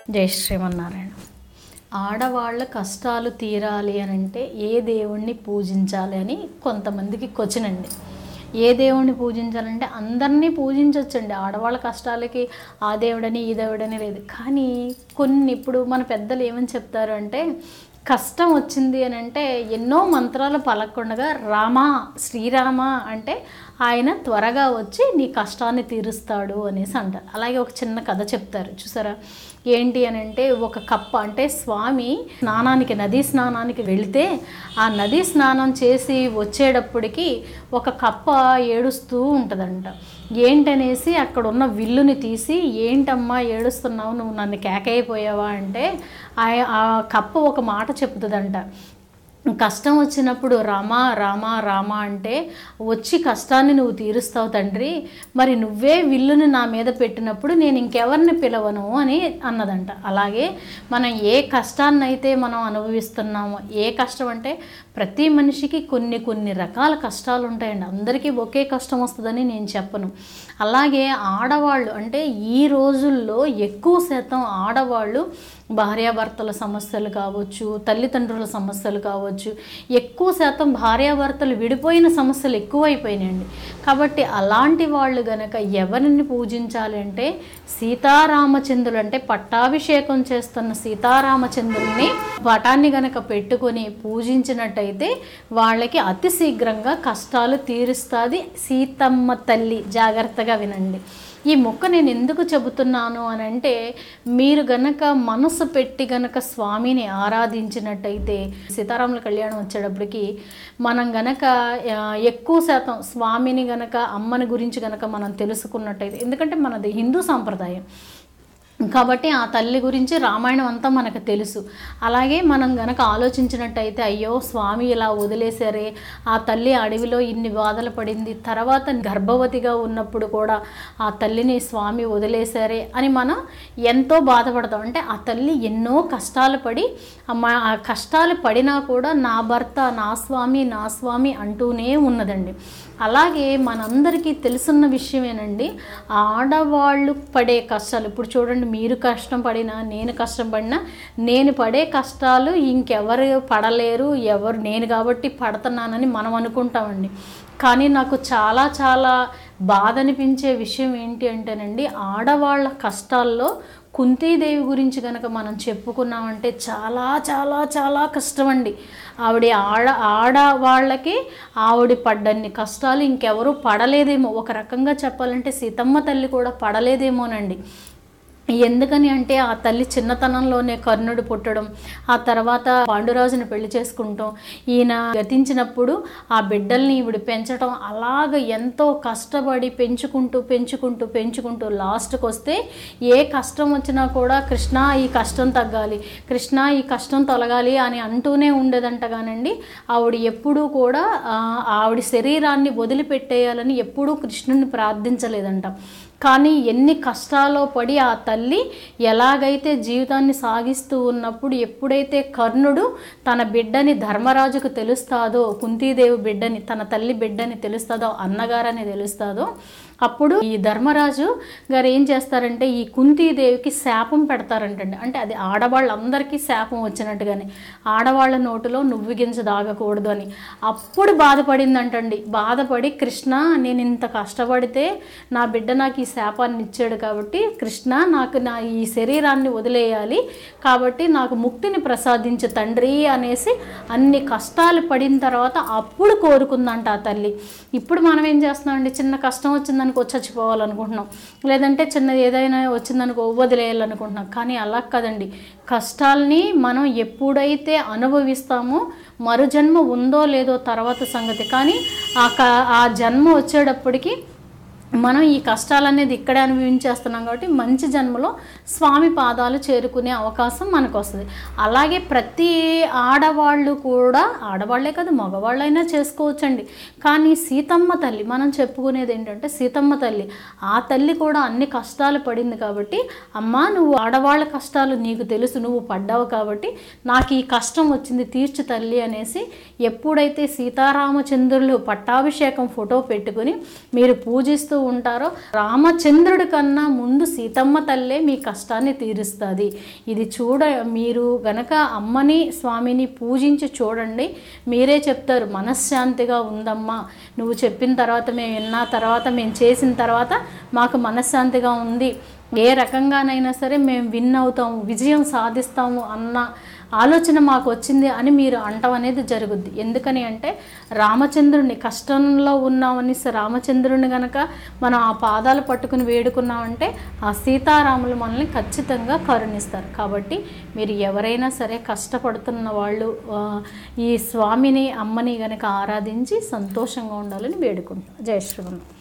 జై శ్రీమన్నారాయణ ఆడవాళ్ళ కష్టాలు తీరాలి అని అంటే ఏ దేవుణ్ణి పూజించాలి అని కొంతమందికి క్వశ్చన్ అండి ఏ దేవుణ్ణి పూజించాలంటే అందరినీ పూజించవచ్చండి ఆడవాళ్ళ కష్టాలకి ఆ దేవుడని ఈ దేవుడని లేదు కానీ కొన్ని ఇప్పుడు మన పెద్దలు ఏమని చెప్తారు అంటే కష్టం వచ్చింది అని అంటే ఎన్నో మంత్రాలు పలకుండగా రామ శ్రీరామ అంటే ఆయన త్వరగా వచ్చి నీ కష్టాన్ని తీరుస్తాడు అనేసి అంటారు అలాగే ఒక చిన్న కథ చెప్తారు చూసారా ఏంటి అని అంటే ఒక కప్ప అంటే స్వామి స్నానానికి నదీ స్నానానికి వెళితే ఆ నదీ స్నానం చేసి వచ్చేటప్పటికి ఒక కప్ప ఏడుస్తూ ఉంటుందంట ఏంటనేసి అక్కడ ఉన్న విల్లుని తీసి ఏంటమ్మా ఏడుస్తున్నావు నువ్వు నన్ను కేకైపోయావా అంటే ఆ- ఆ కప్ప ఒక మాట చెప్తుందంట కష్టం వచ్చినప్పుడు రామా రామా రామా అంటే వచ్చి కష్టాన్ని నువ్వు తీరుస్తావు తండ్రి మరి నువ్వే విల్లుని నా మీద పెట్టినప్పుడు నేను ఇంకెవరిని పిలవను అని అన్నదంట అలాగే మనం ఏ కష్టాన్ని అయితే మనం అనుభవిస్తున్నామో ఏ కష్టం అంటే ప్రతి మనిషికి కొన్ని కొన్ని రకాల కష్టాలు ఉంటాయండి అందరికీ ఒకే కష్టం వస్తుందని నేను చెప్పను అలాగే ఆడవాళ్ళు అంటే ఈ రోజుల్లో ఎక్కువ శాతం ఆడవాళ్ళు భార్యాభర్తల సమస్యలు కావచ్చు తల్లిదండ్రుల సమస్యలు కావచ్చు ఎక్కువ శాతం భార్యాభర్తలు విడిపోయిన సమస్యలు ఎక్కువైపోయినాయండి కాబట్టి అలాంటి వాళ్ళు గనక ఎవరిని పూజించాలి అంటే సీతారామచంద్రులు అంటే పట్టాభిషేకం చేస్తున్న సీతారామచంద్రుల్ని పటాన్ని గనక పెట్టుకొని పూజించినట్టయితే వాళ్ళకి అతి శీఘ్రంగా కష్టాలు తీరుస్తుంది సీతమ్మ తల్లి జాగ్రత్తగా వినండి ఈ మొక్క నేను ఎందుకు చెబుతున్నాను అని అంటే మీరు గనక మనసు పెట్టి గనక స్వామిని ఆరాధించినట్టయితే సీతారాముల కళ్యాణం వచ్చేటప్పటికి మనం గనక ఆ, ఎక్కువ శాతం స్వామిని గనక అమ్మని గురించి గనక మనం తెలుసుకున్నట్టయితే ఎందుకంటే మనది హిందూ సాంప్రదాయం కాబట్టి ఆ తల్లి గురించి రామాయణం అంతా మనకు తెలుసు అలాగే మనం గనక ఆలోచించినట్టయితే అయ్యో స్వామి ఇలా వదిలేశారే ఆ తల్లి అడవిలో ఇన్ని బాధలు పడింది తర్వాత గర్భవతిగా ఉన్నప్పుడు కూడా ఆ తల్లిని స్వామి వదిలేశారే అని మనం ఎంతో బాధపడతాం అంటే ఆ తల్లి ఎన్నో కష్టాలు పడి అమ్మ ఆ కష్టాలు పడినా కూడా నా భర్త నా స్వామి నా స్వామి అంటూనే ఉన్నదండి అలాగే మనందరికీ తెలుసున్న విషయమేనండి ఆడవాళ్ళు పడే కష్టాలు ఇప్పుడు చూడండి మీరు కష్టం పడినా నేను కష్టం పడినా నేను పడే కష్టాలు ఇంకెవరు పడలేరు ఎవరు నేను కాబట్టి పడుతున్నానని మనం అనుకుంటామండి కానీ నాకు చాలా చాలా బాధ అనిపించే విషయం ఏంటి అంటేనండి ఆడవాళ్ళ కష్టాల్లో కుంతీదేవి గురించి కనుక మనం చెప్పుకున్నామంటే చాలా చాలా చాలా కష్టం అండి ఆవిడ ఆడ ఆడవాళ్ళకి ఆవిడ పడ్డన్ని కష్టాలు ఇంకెవరూ పడలేదేమో ఒక రకంగా చెప్పాలంటే సీతమ్మ తల్లి కూడా పడలేదేమోనండి ఎందుకని అంటే ఆ తల్లి చిన్నతనంలోనే కర్ణుడు పుట్టడం ఆ తర్వాత పాండురాజుని పెళ్లి చేసుకుంటాం ఈయన గతించినప్పుడు ఆ బిడ్డల్ని ఈవిడ పెంచడం అలాగ ఎంతో కష్టపడి పెంచుకుంటూ పెంచుకుంటూ పెంచుకుంటూ లాస్ట్కి వస్తే ఏ కష్టం వచ్చినా కూడా కృష్ణ ఈ కష్టం తగ్గాలి కృష్ణ ఈ కష్టం తొలగాలి అని అంటూనే ఉండేదంట కానండి ఆవిడ ఎప్పుడూ కూడా ఆ, ఆవిడ శరీరాన్ని వదిలిపెట్టేయాలని ఎప్పుడూ కృష్ణుని ప్రార్థించలేదంట కానీ ఎన్ని కష్టాల్లో పడి ఆ తల్లి ఎలాగైతే జీవితాన్ని సాగిస్తూ ఉన్నప్పుడు ఎప్పుడైతే కర్ణుడు తన బిడ్డని ధర్మరాజుకు తెలుస్తాదో కుంతీదేవి బిడ్డని తన తల్లి బిడ్డని తెలుస్తాదో అన్నగారని తెలుస్తాదో అప్పుడు ఈ ధర్మరాజు గారు ఏం చేస్తారంటే ఈ కుంతీదేవికి శాపం పెడతారంటండి అంటే అది ఆడవాళ్ళందరికీ శాపం వచ్చినట్టుగానే ఆడవాళ్ళ నోటిలో నువ్వు గింజ దాగకూడదు అని అప్పుడు బాధపడిందంటండి బాధపడి కృష్ణ నేను ఇంత కష్టపడితే నా బిడ్డ నాకు ఈ శాపాన్ని ఇచ్చాడు కాబట్టి కృష్ణ నాకు నా ఈ శరీరాన్ని వదిలేయాలి కాబట్టి నాకు ముక్తిని ప్రసాదించు తండ్రి అనేసి అన్ని కష్టాలు పడిన తర్వాత అప్పుడు కోరుకుందంట ఆ తల్లి ఇప్పుడు మనం ఏం చేస్తున్నామండి చిన్న కష్టం వచ్చిందనుకో చచ్చిపోవాలనుకుంటున్నాం లేదంటే చిన్న ఏదైనా వచ్చిందనుకో వదిలేయాలనుకుంటున్నాం కానీ అలా కదండి కష్టాల్ని మనం ఎప్పుడైతే అనుభవిస్తామో మరు జన్మ ఉందో లేదో తర్వాత సంగతి కానీ ఆ క ఆ జన్మ వచ్చేటప్పటికి మనం ఈ కష్టాలు అనేది ఇక్కడే అనుభవించేస్తున్నాం కాబట్టి మంచి జన్మలో స్వామి పాదాలు చేరుకునే అవకాశం మనకు వస్తుంది అలాగే ప్రతి ఆడవాళ్ళు కూడా ఆడవాళ్లే కాదు మగవాళ్ళైనా చేసుకోవచ్చండి కానీ సీతమ్మ తల్లి మనం చెప్పుకునేది ఏంటంటే సీతమ్మ తల్లి ఆ తల్లి కూడా అన్ని కష్టాలు పడింది కాబట్టి అమ్మా నువ్వు ఆడవాళ్ళ కష్టాలు నీకు తెలుసు నువ్వు పడ్డావు కాబట్టి నాకు ఈ కష్టం వచ్చింది తీర్చు తల్లి అనేసి ఎప్పుడైతే సీతారామచంద్రులు పట్టాభిషేకం ఫోటో పెట్టుకుని మీరు పూజిస్తూ ఉంటారో రామచంద్రుడి కన్నా ముందు సీతమ్మ తల్లే మీ కష్టాన్ని తీరుస్తుంది ఇది చూడ మీరు గనక అమ్మని స్వామిని పూజించి చూడండి మీరే చెప్తారు మనశ్శాంతిగా ఉందమ్మా నువ్వు చెప్పిన తర్వాత మేము విన్న తర్వాత మేము చేసిన తర్వాత మాకు మనశ్శాంతిగా ఉంది ఏ రకంగానైనా సరే మేము విన్ అవుతాము విజయం సాధిస్తాము అన్న ఆలోచన మాకు వచ్చింది అని మీరు అంటం అనేది జరుగుద్ది ఎందుకని అంటే రామచంద్రుని కష్టంలో ఉన్నామని స- రామచంద్రుని గనక మనం ఆ పాదాలు పట్టుకుని వేడుకున్నామంటే ఆ సీతారాములు మనల్ని ఖచ్చితంగా కరుణిస్తారు కాబట్టి మీరు ఎవరైనా సరే కష్టపడుతున్న వాళ్ళు ఆ, ఈ స్వామిని అమ్మని గనక ఆరాధించి సంతోషంగా ఉండాలని వేడుకుంటాం జయ శ్రీరామ్